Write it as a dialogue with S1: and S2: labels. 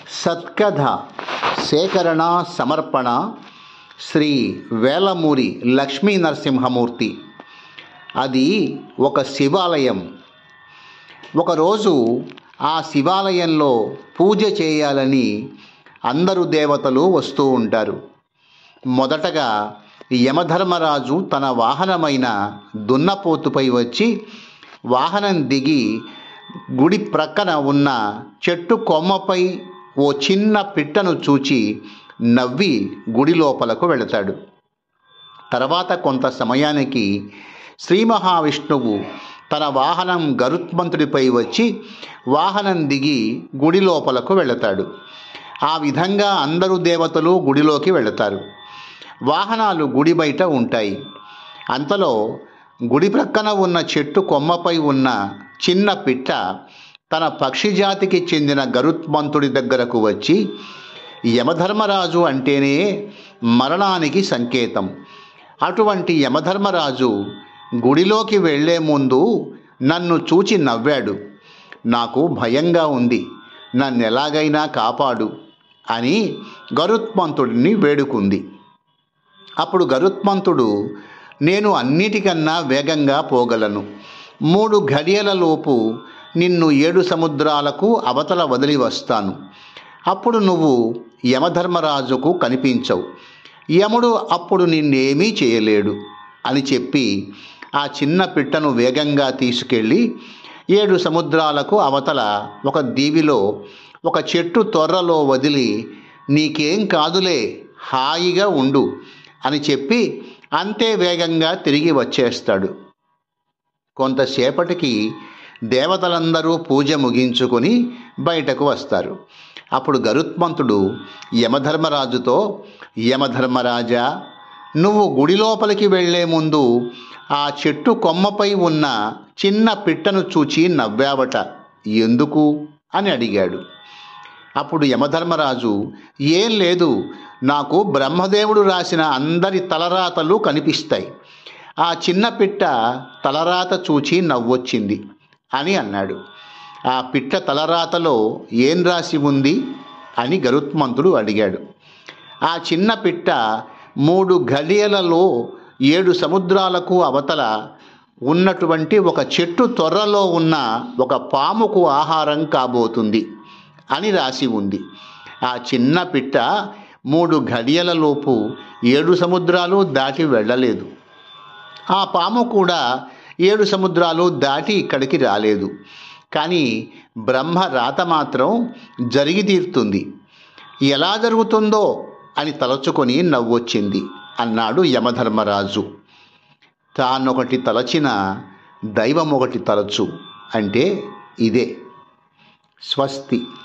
S1: సత్కథ సేకరణ సమర్పణ శ్రీ వేలమూరి లక్ష్మీ నరసింహమూర్తి అది ఒక శివాలయం ఒకరోజు ఆ శివాలయంలో పూజ చేయాలని అందరు దేవతలు వస్తూ ఉంటారు మొదటగా యమధర్మరాజు తన వాహనమైన దున్నపోతుపై వచ్చి వాహనం దిగి గుడి ప్రక్కన ఉన్న చెట్టు కొమ్మపై ఓ చిన్న పిట్టను చూచి నవ్వి గుడి లోపలకు వెళతాడు తర్వాత కొంత సమయానికి శ్రీ మహావిష్ణువు తన వాహనం గరుత్మంతుడిపై వచ్చి వాహనం దిగి గుడి లోపలకు వెళతాడు ఆ విధంగా అందరు దేవతలు గుడిలోకి వెళతారు వాహనాలు గుడి బయట ఉంటాయి అంతలో గుడి ప్రక్కన ఉన్న చెట్టు కొమ్మపై ఉన్న చిన్న పిట్ట తన పక్షి జాతికి చెందిన గరుత్మంతుడి దగ్గరకు వచ్చి యమధర్మరాజు అంటేనే మరణానికి సంకేతం అటువంటి యమధర్మరాజు గుడిలోకి వెళ్లే ముందు నన్ను చూచి నవ్వాడు నాకు భయంగా ఉంది నన్ను ఎలాగైనా కాపాడు అని గరుత్మంతుడిని వేడుకుంది అప్పుడు గరుత్మంతుడు నేను అన్నిటికన్నా వేగంగా పోగలను మూడు ఘడియలలోపు నిన్ను ఏడు సముద్రాలకు అవతల వదిలి వస్తాను అప్పుడు నువ్వు యమధర్మరాజుకు కనిపించవు యముడు అప్పుడు నిన్నేమీ చేయలేడు అని చెప్పి ఆ చిన్న పిట్టను వేగంగా తీసుకెళ్ళి ఏడు సముద్రాలకు అవతల ఒక దీవిలో ఒక చెట్టు తొర్రలో వదిలి నీకేం కాదులే హాయిగా ఉండు అని చెప్పి అంతే వేగంగా తిరిగి వచ్చేస్తాడు కొంతసేపటికి దేవతలందరూ పూజ ముగించుకొని బయటకు వస్తారు అప్పుడు గరుత్మంతుడు యమధర్మరాజుతో యమధర్మరాజా నువ్వు గుడి లోపలికి వెళ్లే ముందు ఆ చెట్టు కొమ్మపై ఉన్న చిన్న పిట్టను చూచి నవ్వావట ఎందుకు అని అడిగాడు అప్పుడు యమధర్మరాజు ఏం లేదు నాకు బ్రహ్మదేవుడు రాసిన అందరి తలరాతలు కనిపిస్తాయి ఆ చిన్న పిట్ట తలరాత చూచి నవ్వొచ్చింది అని అన్నాడు ఆ పిట్ట తలరాతలో ఏం రాసి ఉంది అని గరుత్మంతుడు అడిగాడు ఆ చిన్న పిట్ట మూడు గడియలలో ఏడు సముద్రాలకు అవతల ఉన్నటువంటి ఒక చెట్టు తొర్రలో ఉన్న ఒక పాముకు ఆహారం కాబోతుంది అని రాసి ఉంది ఆ చిన్న పిట్ట మూడు ఘడియలలోపు ఏడు సముద్రాలు దాటి వెళ్ళలేదు ఆ పాము కూడా ఏడు సముద్రాలు దాటి ఇక్కడికి రాలేదు కానీ బ్రహ్మ రాత మాత్రం జరిగి తీరుతుంది ఎలా జరుగుతుందో అని తలచుకొని నవ్వొచ్చింది అన్నాడు యమధర్మరాజు తానొకటి తలచిన దైవం ఒకటి తలచు అంటే ఇదే స్వస్తి